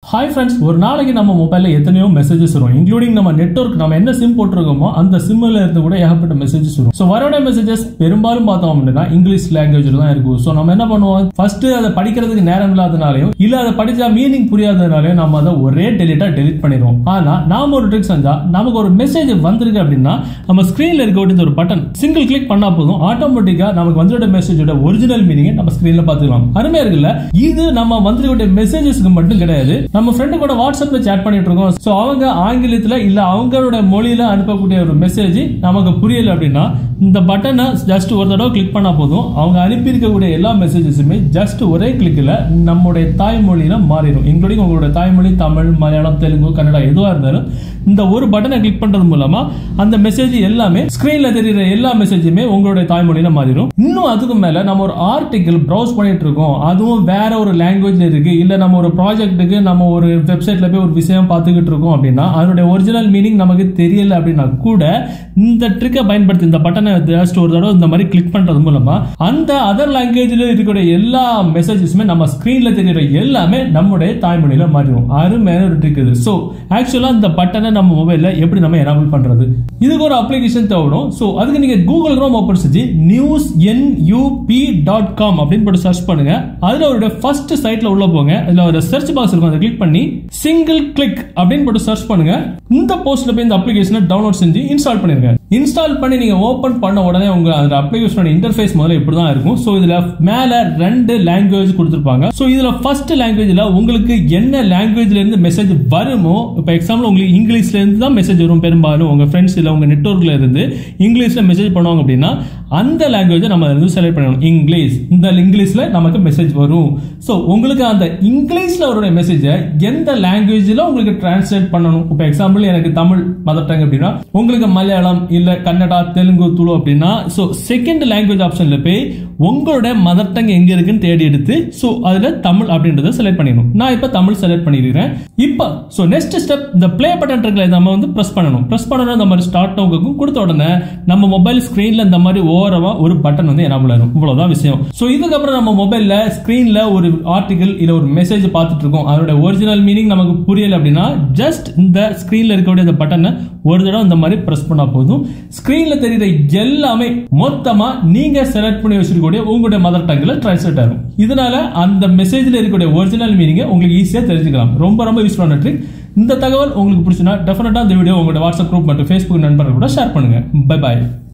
hi friends ஒரு நாளைக்கு நம்ம மொபைலில் எத்தனையோ மெசேஜஸ் வரும் இன்க்ளூடிங் நம்ம நெட்ஒர்க் நம்ம என்ன சிம் போட்டிருக்கோமோ அந்த சிம்மில் இருந்து கூட ஏகப்பட்ட மெசேஜஸ் வரும் ஸோ வரோட மெசேஜஸ் பெரும்பாலும் பார்த்தோம் அப்படின்னா இங்கிலீஷ் லாங்குவேஜில் தான் இருக்கும் ஸோ நம்ம என்ன பண்ணுவோம் ஃபர்ஸ்ட் அதை படிக்கிறதுக்கு நேரம் இல்லாதனாலையும் இல்லை அதை படிச்சா மீனிங் புரியாதனாலையும் நம்ம அதை ஒரே டெலிட்டா டெலிட் பண்ணிடுவோம் ஆனால் நாம ஒரு ட்ரிக் செஞ்சா நமக்கு ஒரு மெசேஜ் வந்திருக்கு அப்படின்னா நம்ம ஸ்க்ரீனில் இருக்க வேண்டிய ஒரு பட்டன் சிங்கிள் கிளிக் பண்ணா போதும் ஆட்டோமேட்டிக்காக நமக்கு வந்துட்ட மெசேஜோட ஒரிஜினல் மீனிங்கை நம்ம ஸ்க்ரீனில் பார்த்துக்கலாம் அருமையா இருக்குல்ல இது நம்ம வந்துருக்க மெசேஜஸ்க்கு மட்டும் கிடையாது நம்ம ஃப்ரெண்டு கூட வாட்ஸ்அப்ல சேட் பண்ணிட்டு இருக்கோம் ஸோ அவங்க ஆங்கிலத்தில் இல்ல அவங்களோட மொழியில அனுப்பக்கூடிய ஒரு மெசேஜ் நமக்கு புரியல அப்படின்னா இந்த பட்டனை ஜஸ்ட் ஒரு தடவை கிளிக் பண்ணா போதும் அவங்க அனுப்பியிருக்கக்கூடிய எல்லா மெசேஜஸுமே ஜஸ்ட் ஒரே கிளிக்கில் நம்முடைய தாய்மொழியில மாறிடும் இன்க்ளூடிங் உங்களோட தாய்மொழி தமிழ் மலையாளம் தெலுங்கு கன்னடா எதுவாக இருந்தாலும் இந்த ஒரு பட்டனை கிளிக் பண்றது மூலமா அந்த மெசேஜ் எல்லாமே ஸ்கிரீன்ல தெரியுற எல்லா மெசேஜுமே உங்களுடைய தாய்மொழியில மாறிடும் இன்னும் அதுக்கு மேல நம்ம ஒரு ஆர்டிகிள் ப்ரௌஸ் பண்ணிட்டு இருக்கோம் அதுவும் வேற ஒரு லாங்குவேஜ்ல இருக்கு இல்ல நம்ம ஒரு ப்ராஜெக்ட்டுக்கு நம்ம ஒரு வெப்சைட்ல போய் ஒரு விஷயம் பார்த்துக்கிட்டு இருக்கோம் அப்படின்னா அதனுடைய ஒரிஜினல் மீனிங் நமக்கு தெரியல அப்படின்னா கூட இந்த ட்ரிக்கை பயன்படுத்தி இந்த பட்டனை ஜஸ்ட் ஒரு தடவை இந்த மாதிரி கிளிக் பண்றது மூலமா அந்த அதர் லாங்குவேஜ்ல இருக்கக்கூடிய எல்லா மெசேஜஸுமே நம்ம ஸ்கிரீன்ல தெரியுற எல்லாமே நம்முடைய தாய்மொழியில மாறிடும் அருமையான ஒரு ட்ரிக் இது ஸோ ஆக்சுவலா இந்த பட்டனை நம்ம மொபைல்ல எப்படி நம்ம எனபிள் பண்றது இதுக்கு ஒரு அப்ளிகேஷன் தேவைப்படும் ஸோ அதுக்கு நீங்க கூகுள் க்ரோம் ஓப்பன் செஞ்சு நியூஸ் என்யூபி டாட் காம் அப்படின்னு போட்டு சர்ச் பண்ணுங்க அதுல ஒரு ஃபர்ஸ்ட் சைட்ல உள்ள போங்க அதுல ஒரு சர்ச் பாக்ஸ் இருக்கும் அதை கிளிக் பண்ணி சிங்கிள் கிளிக் அப்படின்னு போட்டு சர்ச் பண்ணுங்க இந்த போஸ்ட்ல போய் இந்த அப்ளிகேஷனை டவுன்லோட் செஞ்சு இன்ஸ்டால் பண்ணிருங்க இன்ஸ்டால் பண்ணி நீங்க ஓபன் பண்ண உடனே உங்க அந்த அப்ளிகேஷனோட இன்டர்ஃபேஸ் முதல்ல இப்படி தான் இருக்கும் ஸோ இதுல மேல ரெண்டு லாங்குவேஜ் கொடுத்துருப்பாங்க ஸோ இதுல ஃபர்ஸ்ட் லாங்குவேஜ்ல உங்களுக்கு என்ன லாங்குவேஜ்ல இருந்து மெசேஜ் வருமோ இப்போ எக்ஸாம்பிள் உங்களுக்கு இங்கிலீஷ்ல இருந்து தான் மெசேஜ் வரும் பெரும்பாலும் உங்க ஃப்ரெண்ட்ஸ் இல்லை உங்க நெட்ஒர்க்ல இருந்து இங்கிலீஷ்ல மெசேஜ் பண்ணுவாங்க அப்படின்னா அந்த லாங்குவேஜை நம்ம இருந்து செலக்ட் பண்ணணும் இங்கிலீஷ் இந்த இங்கிலீஷ்ல நமக்கு மெசேஜ் வரும் ஸோ உங்களுக்கு அந்த இங்கிலீஷ்ல வர மெசேஜை எந்த லாங்குவேஜ்ல உங்களுக்கு டிரான்ஸ்லேட் பண்ணணும் இப்போ எக்ஸாம்பிள் எனக்கு தமிழ் மதர் டங் அப்படின்னா உங்களுக்கு மலையாளம் இல்ல கன்னடா தெலுங்கு துளு அப்படின்னா ஸோ செகண்ட் லாங்குவேஜ் ஆப்ஷன்ல போய் உங்களோட மதர் டங் எங்க இருக்குன்னு தேடி எடுத்து ஸோ அதுல தமிழ் அப்படின்றத செலக்ட் பண்ணிடணும் நான் இப்போ தமிழ் செலக்ட் பண்ணிருக்கிறேன் இப்போ ஸோ நெக்ஸ்ட் ஸ்டெப் இந்த ப்ளே பட்டன் இருக்குல்ல நம்ம வந்து ப்ரெஸ் பண்ணணும் ப்ரெஸ் பண்ணணும் இந்த மாதிரி ஸ்டார்ட் நோக்கும் கொடுத்த உடனே நம்ம மொபைல் ஸ்கிரீன்ல இந்த மாதிரி ஓரமா ஒரு பட்டன் வந்து எனபிள் ஆகும் இவ்வளவுதான் விஷயம் ஸோ இதுக்கப்புறம் நம்ம மொபைல்ல ஸ்கிரீன்ல ஒரு ஆர்டிகல் இல்ல ஒரு மெசேஜ் பார்த்துட்டு இருக்கோம் அதோட ஒரிஜினல் மீனிங் நமக்கு புரியல அப்படின்னா ஜஸ்ட் இந்த ஸ்கிரீன்ல இருக்கக்கூடிய இந்த பட்டனை ஒரு தடவை இந்த மாதிரி பிரஸ் பண்ணா போதும் ஸ்கிரீன்ல தெரியுற எல்லாமே மொத்தமா நீங்க செலக்ட் பண்ணி வச்சிருக்கக்கூடிய உங்களுடைய மதர் டங்ல டிரான்ஸ்லேட் ஆகும் இதனால அந்த மெசேஜ்ல இருக்கக்கூடிய ஒரிஜினல் மீனிங்கை உங்களுக்கு ஈஸியா தெரிஞ்சுக்கலாம் ரொம்ப ரொம்ப யூஸ்ஃபுல்லான ட்ரிக் இந்த தகவல் உங்களுக்கு பிடிச்சுன்னா டெஃபினட்டா இந்த வீடியோ உங்களோட வாட்ஸ்அப் குரூப் மற்றும் ஃபேஸ்புக் நண்பர்கள் கூட ஷேர் பண்ணுங்க பை பாய்